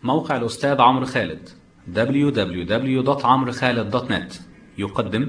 موقع الأستاذ عمرو خالد www.عمرخالد.net يقدم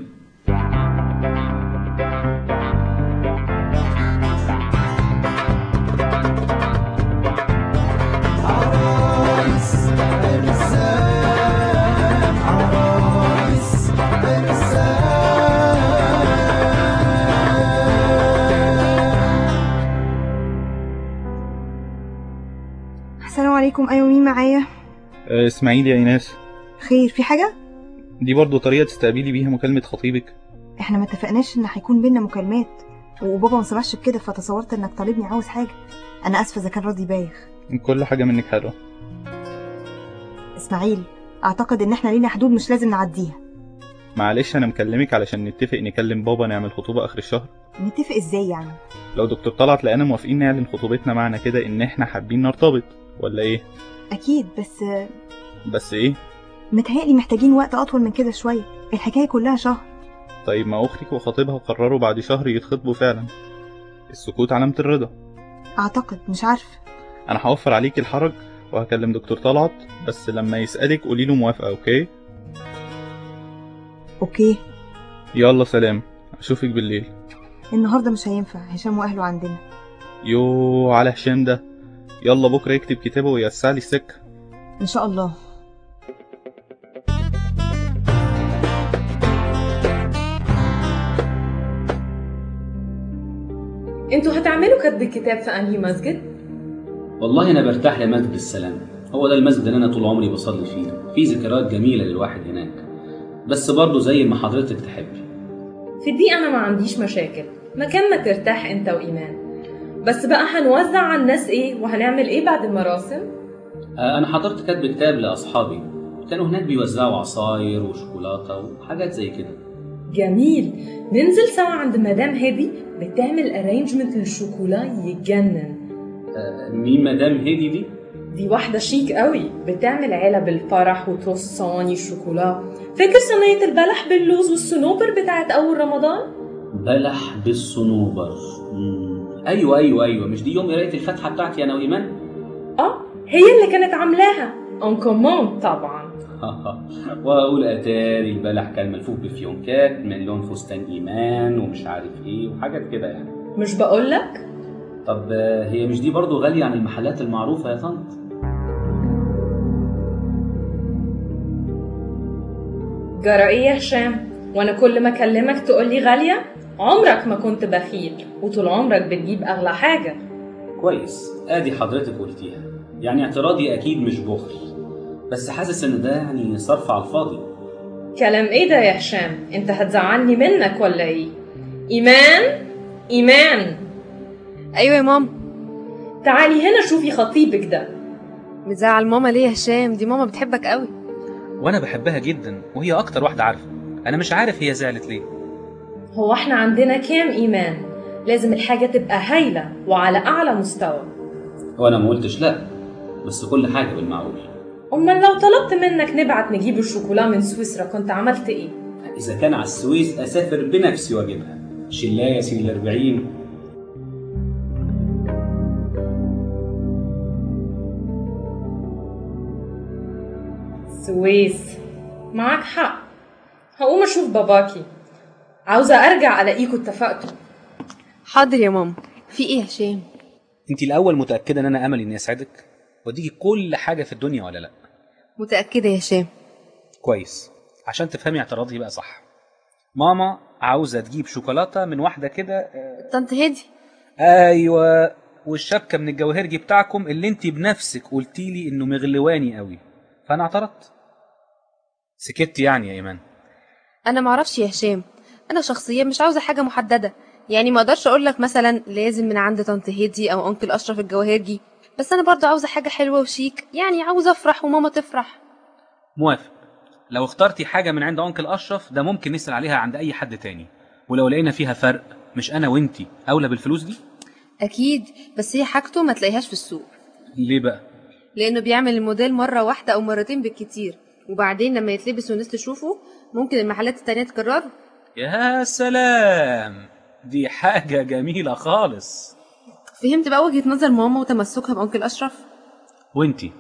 السلام عليكم ايوه مين معايا آه، اسماعيل يا ايناس خير في حاجه دي برضو طريقة تستقبلي بيها مكالمة خطيبك احنا ما اتفقناش ان هيكون بينا مكالمات وبابا ما سمعش بكده فتصورت انك طالبني عاوز حاجه انا اسفه اذا كان راضي بايخ كل حاجة منك حلوة اسماعيل اعتقد ان احنا لينا حدود مش لازم نعديها معلش انا مكلمك علشان نتفق نكلم بابا نعمل خطوبة اخر الشهر نتفق ازاي يعني لو دكتور طلعت لقانا موافقين نعلن خطوبتنا معنى كده ان احنا حابين نرتبط ولا ايه اكيد بس آه، بس ايه متهيألي محتاجين وقت اطول من كده شويه الحكايه كلها شهر طيب ما اختك وخطيبها قرروا بعد شهر يتخطبوا فعلا السكوت علامة الرضا اعتقد مش عارفه انا هوفر عليك الحرج وهكلم دكتور طلعت بس لما يسألك قولي له موافقة اوكي اوكي يلا سلام اشوفك بالليل النهارده مش هينفع هشام واهله عندنا يو على هشام ده يلا بكرة يكتب كتابه ويوسع لي السكة ان شاء الله انتوا هتعملوا كتب الكتاب في انهي مسجد؟ والله أنا برتاح لمسجد السلام هو ده المسجد اللي أنا طول عمري بصلي فيه في ذكريات جميلة للواحد هناك بس برضه زي ما حضرتك تحبي في دي انا ما عنديش مشاكل مكان ما ترتاح انت وايمان بس بقى هنوزع على الناس ايه وهنعمل ايه بعد المراسم؟ آه، أنا حضرت كتب كتاب لأصحابي كانوا هناك بيوزعوا عصاير وشوكولاتة وحاجات زي كده جميل ننزل سوا عند مدام هادي بتعمل ارينجمنت للشوكولا يتجنن آه، مين مدام هدي دي؟ دي واحدة شيك قوي بتعمل علب الفرح وترص صواني الشوكولا فاكر صينية البلح باللوز والصنوبر بتاعت أول رمضان؟ بلح بالصنوبر مم. أيوه أيوه أيوه مش دي يوم قراية الفاتحة بتاعتي أنا وإيمان؟ اه هي اللي كانت عاملاها اون كوموند طبعا واقول اتاري البلح كان ملفوف بفيونكات من لون فستان ايمان ومش عارف ايه وحاجات كده يعني مش بقولك؟ طب آه، هي مش دي برضو غالية عن المحلات المعروفة يا طنط جرى ايه يا هشام؟ وانا كل ما اكلمك تقولي غالية؟ عمرك ما كنت بخيل وطول عمرك بتجيب اغلى حاجة كويس ادي حضرتك قلتيها يعني اعتراضي اكيد مش بخل بس حاسس ان ده يعني صرف على الفاضي كلام ايه ده يا هشام؟ انت هتزعلني منك ولا ايه؟ ايمان؟ ايمان ايوه يا ماما تعالي هنا شوفي خطيبك ده مزعل ماما ليه يا هشام دي ماما بتحبك قوي وانا بحبها جدا وهي اكتر واحدة عارفة انا مش عارف هي زعلت ليه هو احنا عندنا كام ايمان؟ لازم الحاجة تبقى هايلة وعلى أعلى مستوى وانا ما قلتش لا بس كل حاجة بالمعقول أمال لو طلبت منك نبعت نجيب الشوكولا من سويسرا كنت عملت إيه؟ اذا كان على السويس اسافر بنفسي واجيبها شلاية يا سيدي الاربعين سويس معاك حق هقوم أشوف باباكي عاوزة أرجع ألاقيكوا اتفقتوا حاضر يا ماما في ايه يا هشام انت الاول متاكده ان انا املي اني اسعدك واديكي كل حاجه في الدنيا ولا لا متاكده يا هشام كويس عشان تفهمي اعتراضي بقى صح ماما عاوزه تجيب شوكولاته من واحده كده آه، طنط هدي ايوه والشبكه من الجواهرجي بتاعكم اللي انت بنفسك قلتي لي انه مغلواني قوي فانا اعترضت سكت يعني يا ايمان انا معرفش يا هشام انا شخصيا مش عاوزه حاجه محدده يعني ما اقدرش اقول لك مثلا لازم من عند طنط هدي او انكل اشرف الجواهرجي بس انا برضه عاوزه حاجه حلوه وشيك يعني عاوزه افرح وماما تفرح موافق لو اخترتي حاجه من عند انكل اشرف ده ممكن نسال عليها عند اي حد تاني ولو لقينا فيها فرق مش انا وانتي اولى بالفلوس دي اكيد بس هي حاجته ما تلاقيهاش في السوق ليه بقى لانه بيعمل الموديل مره واحده او مرتين بالكتير وبعدين لما يتلبس والناس تشوفه ممكن المحلات التانية تكرره يا سلام دي حاجة جميلة خالص فهمت بقى وجهة نظر ماما وتمسكها بأنكل أشرف وانتي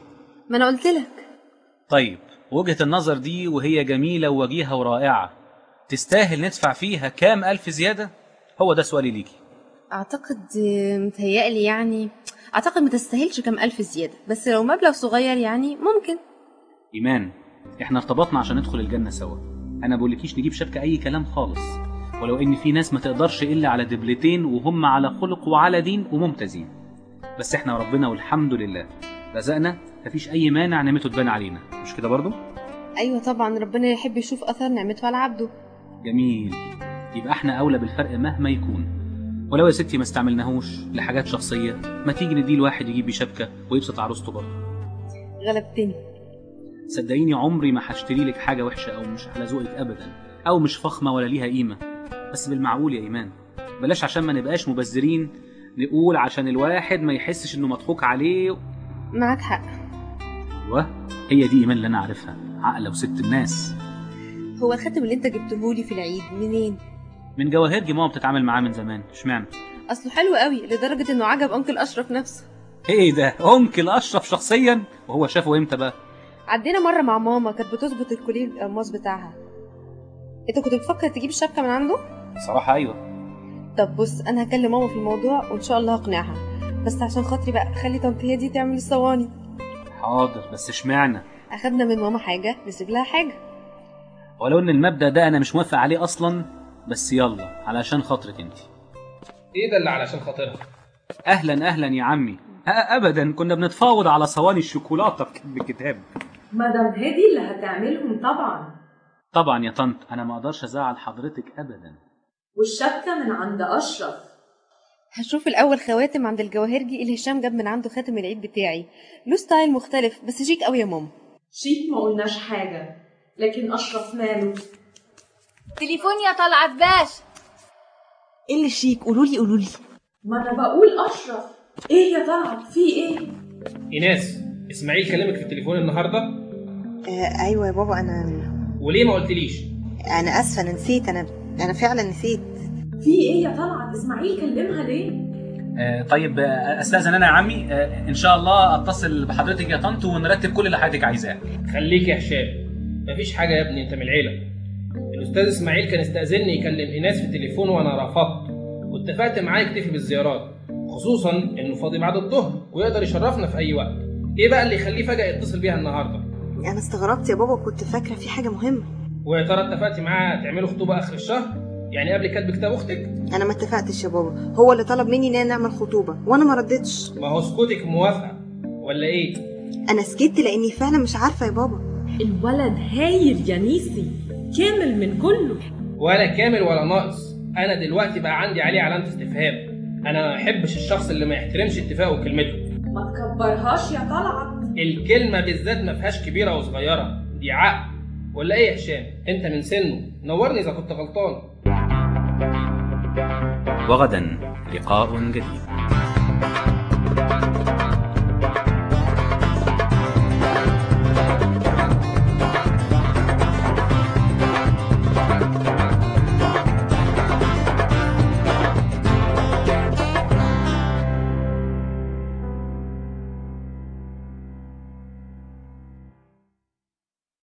ما انا قلت لك طيب وجهة النظر دي وهي جميلة ووجيهة ورائعة تستاهل ندفع فيها كام ألف زيادة؟ هو ده سؤالي ليكي اعتقد آه، متهيألي يعني اعتقد ما تستاهلش كام الف زياده بس لو مبلغ صغير يعني ممكن إيمان إحنا ارتبطنا عشان ندخل الجنة سوا أنا بقولكيش نجيب شبكة أي كلام خالص ولو إن في ناس ما تقدرش إلا على دبلتين وهم على خلق وعلى دين وممتازين بس إحنا ربنا والحمد لله رزقنا مفيش أي مانع نعمته تبان علينا مش كده برضو؟ ايوه طبعا ربنا يحب يشوف اثر نعمته على عبده جميل يبقى احنا اولى بالفرق مهما يكون ولو يا ستي ما استعملناهوش لحاجات شخصيه ما تيجي نديه لواحد يجيب بيه شبكه ويبسط عروسته برضه غلبتني صدقيني عمري ما هشتري لك حاجه وحشه او مش على ذوقك ابدا او مش فخمه ولا ليها قيمه بس بالمعقول يا ايمان بلاش عشان ما نبقاش مبذرين نقول عشان الواحد ما يحسش انه مضحوك عليه معاك حق ايوه هي دي ايمان اللي انا عارفها عاقله وست الناس هو الخاتم اللي انت جبتهولي في العيد منين من جواهرجي ماما بتتعامل معاه من زمان اشمعنى اصله حلو قوي لدرجه انه عجب انكل اشرف نفسه ايه ده انكل اشرف شخصيا وهو شافه امتى بقى عدينا مره مع ماما كانت بتظبط الكوليه القماص بتاعها انت كنت بتفكر تجيب الشبكه من عنده بصراحه ايوه طب بص انا هكلم ماما في الموضوع وان شاء الله هقنعها بس عشان خاطري بقى خلي طنط هدي تعمل الصواني حاضر بس اشمعنى اخدنا من ماما حاجه نسيب لها حاجه ولو ان المبدا ده انا مش موافق عليه اصلا بس يلا علشان خاطرك انت ايه ده اللي علشان خاطرها اهلا اهلا يا عمي أه ابدا كنا بنتفاوض على صواني الشوكولاته في كتب الكتاب مدام هدي اللي هتعملهم طبعا طبعا يا طنط انا ما اقدرش ازعل حضرتك ابدا والشبكة من عند أشرف هشوف الاول خواتم عند الجواهرجي اللي هشام جاب من عنده خاتم العيد بتاعي له ستايل مختلف بس شيك قوي يا ماما شيك ما قلناش حاجة لكن أشرف ماله تليفون يا طلعت باش ايه اللي شيك قولوا لي قولوا لي ما أنا بقول أشرف إيه يا طلعت في إيه ايناس اسماعيل كلمك في التليفون النهارده آه ايوه يا بابا انا وليه ما قلتليش انا اسفه انا نسيت انا انا فعلا نسيت في إيه يا طلعت إسماعيل كلمها ليه آه طيب آه استاذن انا يا عمي آه ان شاء الله اتصل بحضرتك يا طنط ونرتب كل اللي حضرتك عايزاه خليك يا هشام مفيش حاجه يا ابني انت من العيله الاستاذ اسماعيل كان استاذني يكلم ايناس في التليفون وانا رفضت واتفقت معاه يكتفي بالزيارات خصوصا انه فاضي بعد الظهر ويقدر يشرفنا في اي وقت ايه بقى اللي يخليه فجاه يتصل بيها النهارده انا استغربت يا بابا كنت فاكره في حاجه مهمه ويا ترى اتفقتي معاه تعملوا خطوبه اخر الشهر يعني قبل كتب كتاب اختك انا ما اتفقتش يا بابا هو اللي طلب مني اننا نعمل خطوبه وانا ما ردتش ما هو سكوتك موافقه ولا ايه انا سكت لاني فعلا مش عارفه يا بابا الولد هايل يا نيسي كامل من كله ولا كامل ولا ناقص انا دلوقتي بقى عندي عليه علامه استفهام انا ما احبش الشخص اللي ما يحترمش اتفاقه وكلمته ما تكبرهاش يا طلعت الكلمه بالذات ما فيهاش كبيره وصغيره دي عقل ولا ايه يا هشام انت من سنه نورني اذا كنت غلطان وغدا لقاء جديد